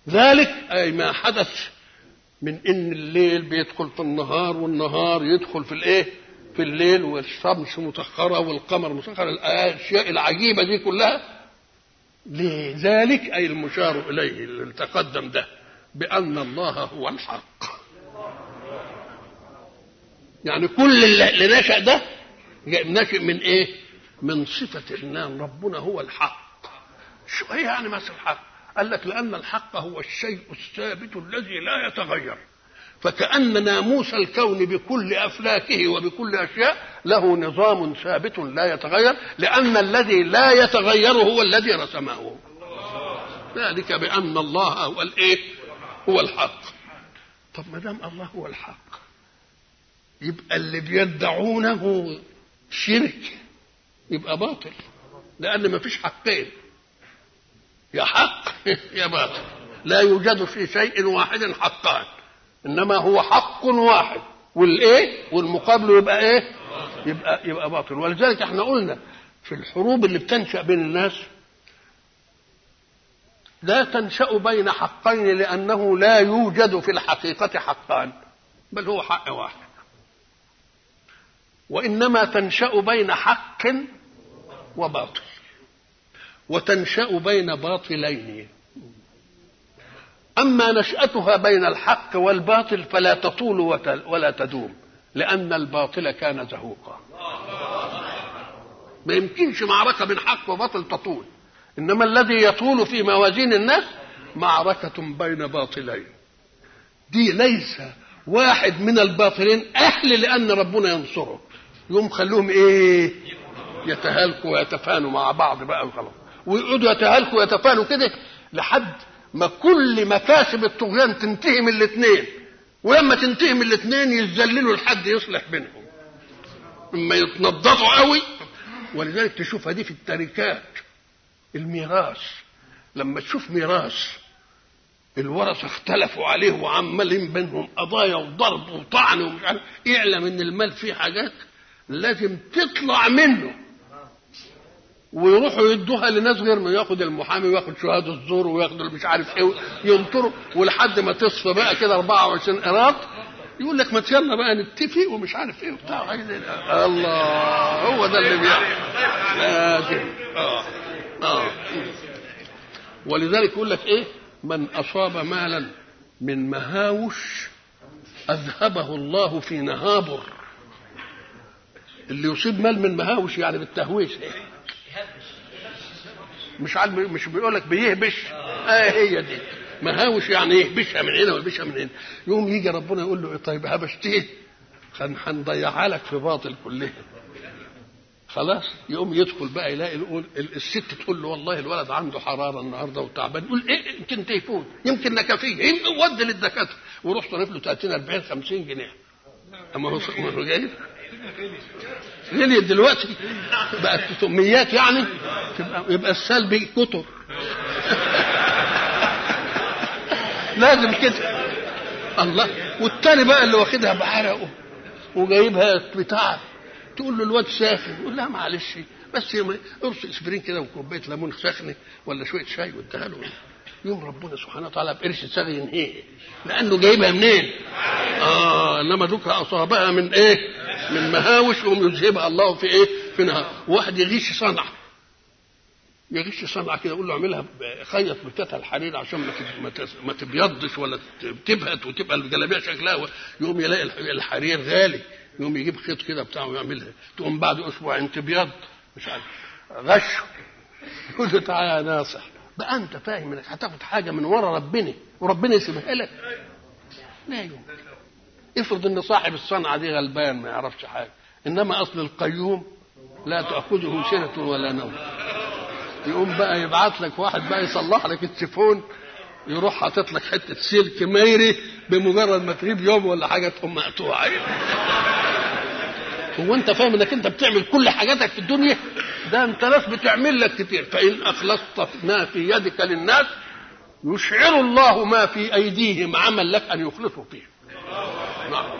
ذلك أي ما حدث من إن الليل بيدخل في النهار والنهار يدخل في الإيه؟ في الليل والشمس مسخرة والقمر مسخر الأشياء العجيبة دي كلها لذلك أي المشار إليه اللي تقدم ده بأن الله هو الحق يعني كل اللي نشأ ده نشأ من إيه؟ من صفة الله ربنا هو الحق شو هي يعني مثل الحق؟ قال لك لأن الحق هو الشيء الثابت الذي لا يتغير فكأن ناموس الكون بكل أفلاكه وبكل أشياء له نظام ثابت لا يتغير لأن الذي لا يتغير هو الذي رسمه ذلك بأن الله هو الإيه؟ هو الحق طب ما دام الله هو الحق يبقى اللي بيدعونه شرك يبقى باطل لأن ما فيش حقين يا حق يا باطل لا يوجد في شيء واحد حقان انما هو حق واحد والايه والمقابل يبقى ايه يبقى يبقى باطل ولذلك احنا قلنا في الحروب اللي بتنشا بين الناس لا تنشا بين حقين لانه لا يوجد في الحقيقه حقان بل هو حق واحد وانما تنشا بين حق وباطل وتنشا بين باطلين أما نشأتها بين الحق والباطل فلا تطول ولا تدوم لأن الباطل كان زهوقا ما يمكنش معركة بين حق وباطل تطول إنما الذي يطول في موازين الناس معركة بين باطلين دي ليس واحد من الباطلين أهل لأن ربنا ينصره يوم خلوهم إيه يتهالكوا ويتفانوا مع بعض بقى وخلاص ويقعدوا يتهالكوا ويتفانوا كده لحد ما كل مكاسب الطغيان تنتهي من الاثنين ولما تنتهي من الاثنين يذللوا لحد يصلح بينهم اما يتنضطوا قوي ولذلك تشوفها دي في التركات الميراث لما تشوف ميراث الورثه اختلفوا عليه وعمالين بينهم قضايا وضرب وطعن ومش عارف اعلم ان المال فيه حاجات لازم تطلع منه ويروحوا يدوها لناس غير ما ياخد المحامي وياخد شهاده الزور وياخد مش عارف ايه ينطروا ولحد ما تصفى بقى كده 24 قراط يقول لك ما يلا بقى نتفق ومش عارف ايه وبتاع الله هو ده اللي بيحصل لازم اه اه ولذلك يقول لك ايه من اصاب مالا من مهاوش اذهبه الله في نهابر اللي يصيب مال من مهاوش يعني بالتهويش إيه؟ مش عارف مش بيقول لك بيهبش اه هي دي مهاوش يعني يهبشها من هنا ويهبشها من هنا يوم يجي ربنا يقول له طيب هبشتيه هنضيعها لك في باطل كلها خلاص يقوم يدخل بقى يلاقي يقول الست تقول له والله الولد عنده حراره النهارده وتعبان يقول ايه يمكن تيفون يمكن نكافيه يمكن ودي للدكاتره وروح صرف له 30 40 50 جنيه اما هو ما هو جاي غليت دلوقتي بقت 800 يعني تبقى يبقى السلبي كتر لازم كده الله والتاني بقى اللي واخدها بعرقه وجايبها بتاع تقول له الواد ساخن يقول لها معلش بس ارص اسبرين كده وكوبايه ليمون سخنه ولا شويه شاي واديها له يوم ربنا سبحانه وتعالى بقرش ساغي ينهيه لانه جايبها منين؟ اه انما دوك اصابها من ايه؟ من مهاوش يقوم يذهبها الله في ايه؟ في نهار واحد يغش صنعه يغش صنعه كده يقول له اعملها خيط بتاتها الحرير عشان ما ما تبيضش ولا تبهت وتبقى الجلابيه شكلها يقوم يلاقي الحرير غالي يقوم يجيب خيط كده بتاعه ويعملها تقوم بعد اسبوعين تبيض مش عارف غشه يقول له تعالى يا ناصح بقى انت فاهم انك هتاخد حاجه من ورا ربنا وربنا يسيبها لك لا يمكن افرض ان صاحب الصنعه دي غلبان ما يعرفش حاجه انما اصل القيوم لا تاخذه سنه ولا نوم يقوم بقى يبعت لك واحد بقى يصلح لك التليفون يروح حاطط لك حته سلك ميري بمجرد ما تغيب يوم ولا حاجه تقوم مقطوعه هو انت فاهم انك انت بتعمل كل حاجاتك في الدنيا ده انت ناس بتعمل لك كتير فان اخلصت ما في يدك للناس يشعر الله ما في ايديهم عمل لك ان يخلصوا فيه نعم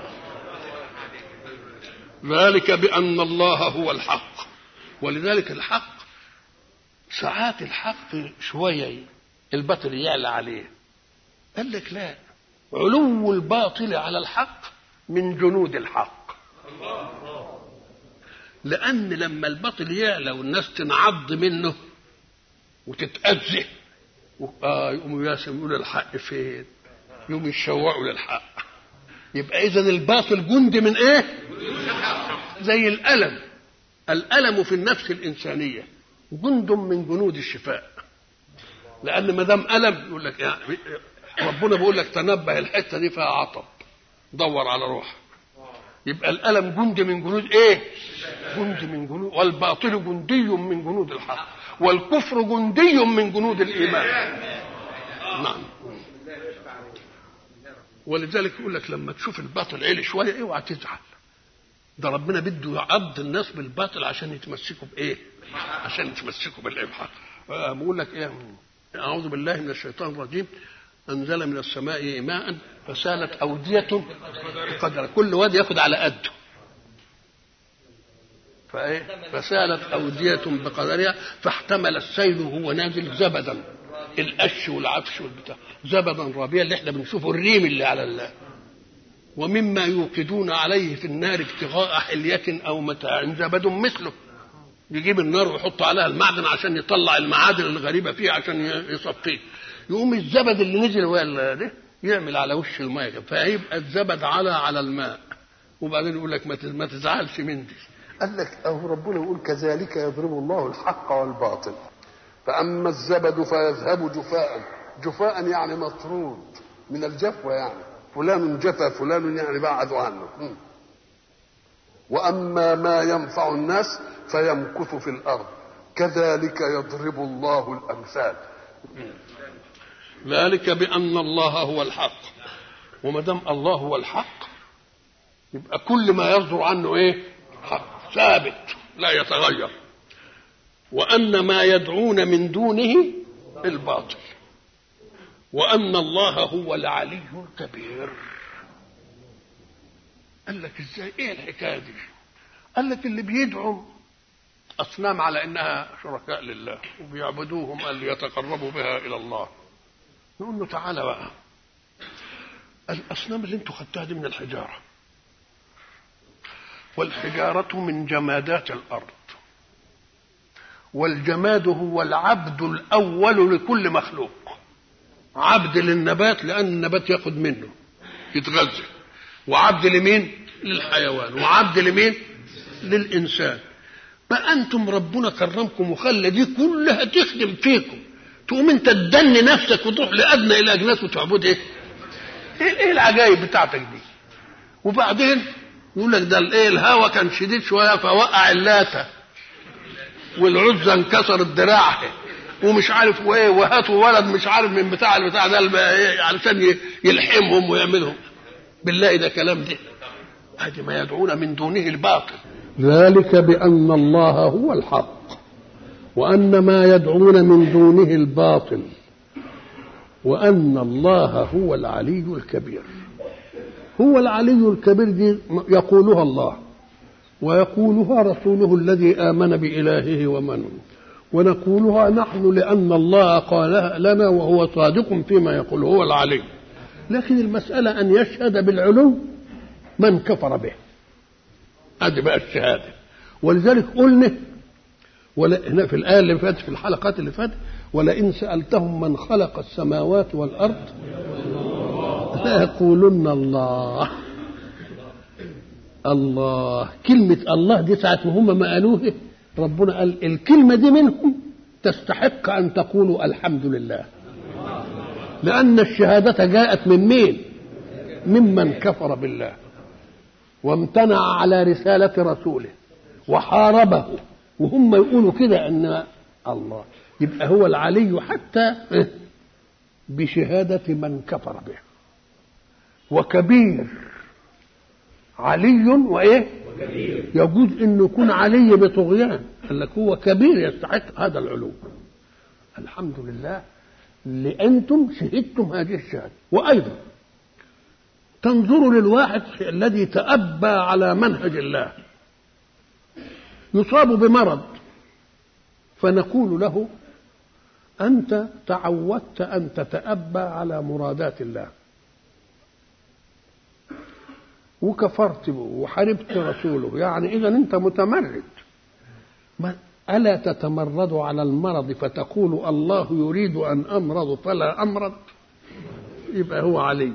ذلك بان الله هو الحق ولذلك الحق ساعات الحق شويه البطل يعلى عليه قال لك لا علو الباطل على الحق من جنود الحق لأن لما الباطل يعلى والناس تنعض منه وتتأذى آه يقوموا ياسم يقولوا الحق فين؟ يقوموا يشوقوا للحق يبقى إذا الباطل جند من إيه؟ زي الألم الألم في النفس الإنسانية جند من جنود الشفاء لأن ما دام ألم يقول لك يعني ربنا بيقول لك تنبه الحتة دي فيها عطب دور على روحك يبقى الألم جند من جنود إيه؟ جند من جنود والباطل جندي من جنود الحق والكفر جندي من جنود الإيمان نعم ولذلك يقول لك لما تشوف الباطل عالي شوية اوعى تزعل ده ربنا بده يعض الناس بالباطل عشان يتمسكوا بايه؟ عشان يتمسكوا بالابحاث بقول لك ايه؟ اعوذ بالله من الشيطان الرجيم انزل من السماء ماء فسالت اوديه بقدر كل واد ياخد على قده فايه فسالت اوديه بقدرها فاحتمل السيل وهو نازل زبدا القش والعفش والبتاع زبدا رابيا اللي احنا بنشوفه الريم اللي على الله ومما يوقدون عليه في النار ابتغاء حلية أو متاع زبد مثله يجيب النار ويحط عليها المعدن عشان يطلع المعادن الغريبة فيه عشان يصفيه يقوم الزبد اللي نزل ويا ده يعمل على وش الماء فيبقى الزبد على على الماء وبعدين يقول لك ما تزعلش من دي قال لك أهو ربنا يقول كذلك يضرب الله الحق والباطل فأما الزبد فيذهب جفاء جفاء يعني مطرود من الجفوة يعني فلان جفا فلان يعني بعد عنه واما ما ينفع الناس فيمكث في الارض كذلك يضرب الله الامثال ذلك بان الله هو الحق وما دام الله هو الحق يبقى كل ما يصدر عنه ايه حق ثابت لا يتغير وان ما يدعون من دونه الباطل وأن الله هو العلي الكبير قال لك ازاي ايه الحكايه دي قال لك اللي بيدعوا اصنام على انها شركاء لله وبيعبدوهم قال ليتقربوا بها الى الله نقول له تعالى بقى الاصنام اللي انتوا خدتها دي من الحجاره والحجاره من جمادات الارض والجماد هو العبد الاول لكل مخلوق عبد للنبات لان النبات ياخد منه يتغذى وعبد لمين للحيوان وعبد لمين للانسان بقى انتم ربنا كرمكم وخلى دي كلها تخدم فيكم تقوم انت تدني نفسك وتروح لادنى الى اجناس وتعبد ايه ايه العجائب بتاعتك دي وبعدين يقول لك ده الايه الهوا كان شديد شويه فوقع اللاتة والعزة انكسرت دراعها ومش عارف وايه وهاتوا ولد مش عارف من بتاع البتاع ده علشان يلحمهم ويعملهم بالله ده كلام ده هذه ما يدعون من دونه الباطل ذلك بأن الله هو الحق وأن ما يدعون من دونه الباطل وأن الله هو العلي الكبير هو العلي الكبير دي يقولها الله ويقولها رسوله الذي آمن بإلهه ومن ونقولها نحن لأن الله قالها لنا وهو صادق فيما يقول هو العلي لكن المسألة أن يشهد بالعلو من كفر به هذه بقى الشهادة ولذلك قلنا ولا هنا في الآية اللي فاتت في الحلقات اللي فاتت ولئن سألتهم من خلق السماوات والأرض ليقولن الله الله كلمة الله دي ساعة ما هم ما قالوه ربنا قال الكلمة دي منهم تستحق أن تقولوا الحمد لله لأن الشهادة جاءت من مين ممن كفر بالله وامتنع على رسالة رسوله وحاربه وهم يقولوا كده أن الله يبقى هو العلي حتى بشهادة من كفر به وكبير علي وايه وكبير. يجوز انه يكون علي بطغيان قال لك هو كبير يستحق هذا العلو الحمد لله لانتم شهدتم هذه الشهاده وايضا تنظروا للواحد الذي تأبى على منهج الله يصاب بمرض فنقول له أنت تعودت أن تتأبى على مرادات الله وكفرت به وحاربت رسوله يعني إذا أنت متمرد ما ألا تتمرد على المرض فتقول الله يريد أن أمرض فلا أمرض يبقى هو علي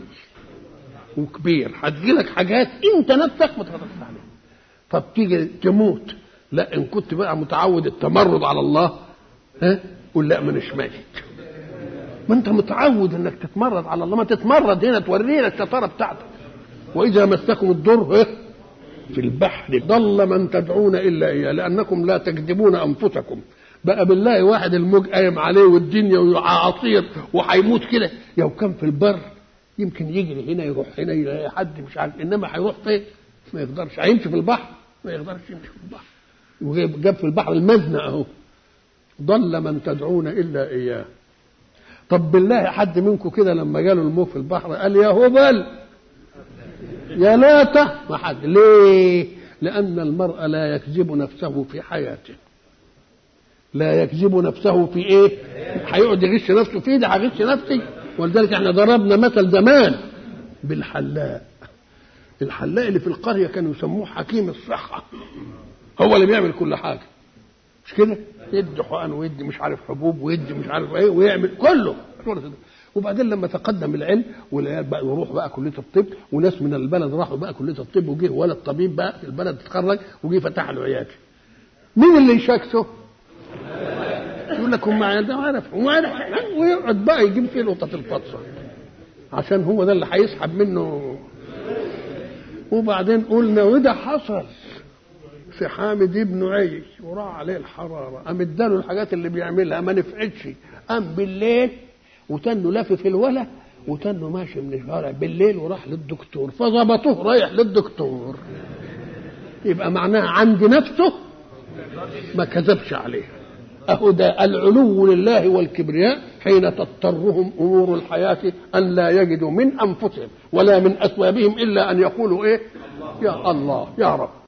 وكبير هتجيلك حاجات أنت نفسك ما تقدرش عليها طب تيجي تموت لا إن كنت بقى متعود التمرد على الله ها قول لا مانيش ميت ما انت متعود انك تتمرد على الله ما تتمرد هنا تورينا الشطاره بتاعتك واذا مسكم الضر في البحر ضل من تدعون الا اياه لانكم لا تكذبون انفسكم بقى بالله واحد الموج قايم عليه والدنيا وعصير وهيموت كده لو كان في البر يمكن يجري هنا يروح هنا يلاقي حد مش عارف انما هيروح فين ما يقدرش هيمشي في البحر ما يقدرش يمشي في البحر وجاب في البحر المزنة اهو ضل من تدعون الا اياه طب بالله حد منكم كده لما جاله الموج في البحر قال يا هبل يا لاته ما حد ليه لان المرء لا يكذب نفسه في حياته لا يكذب نفسه في ايه هيقعد يغش نفسه فيه ده هغش نفسي ولذلك احنا ضربنا مثل زمان بالحلاق الحلاق اللي في القريه كانوا يسموه حكيم الصحه هو اللي بيعمل كل حاجه مش كده يدي حقن ويدي مش عارف حبوب ويدي مش عارف ايه ويعمل كله وبعدين لما تقدم العلم والعيال بقى يروح بقى كليه الطب وناس من البلد راحوا بقى كليه الطب وجه ولد طبيب بقى في البلد اتخرج وجه فتح له عياده مين اللي يشاكسه؟ يقول لك هم ده عارف هو عارف ويقعد بقى يجيب فيه نقطة الفطسة عشان هو ده اللي هيسحب منه وبعدين قلنا وده حصل في حامد ابن عيش وراح عليه الحرارة قام اداله الحاجات اللي بيعملها ما نفعتش قام بالليل وتنه لافف الولا وتنه ماشي من الشارع بالليل وراح للدكتور فظبطوه رايح للدكتور يبقى معناها عند نفسه ما كذبش عليه أهو ده العلو لله والكبرياء حين تضطرهم أمور الحياة أن لا يجدوا من أنفسهم ولا من أثوابهم إلا أن يقولوا إيه يا الله يا رب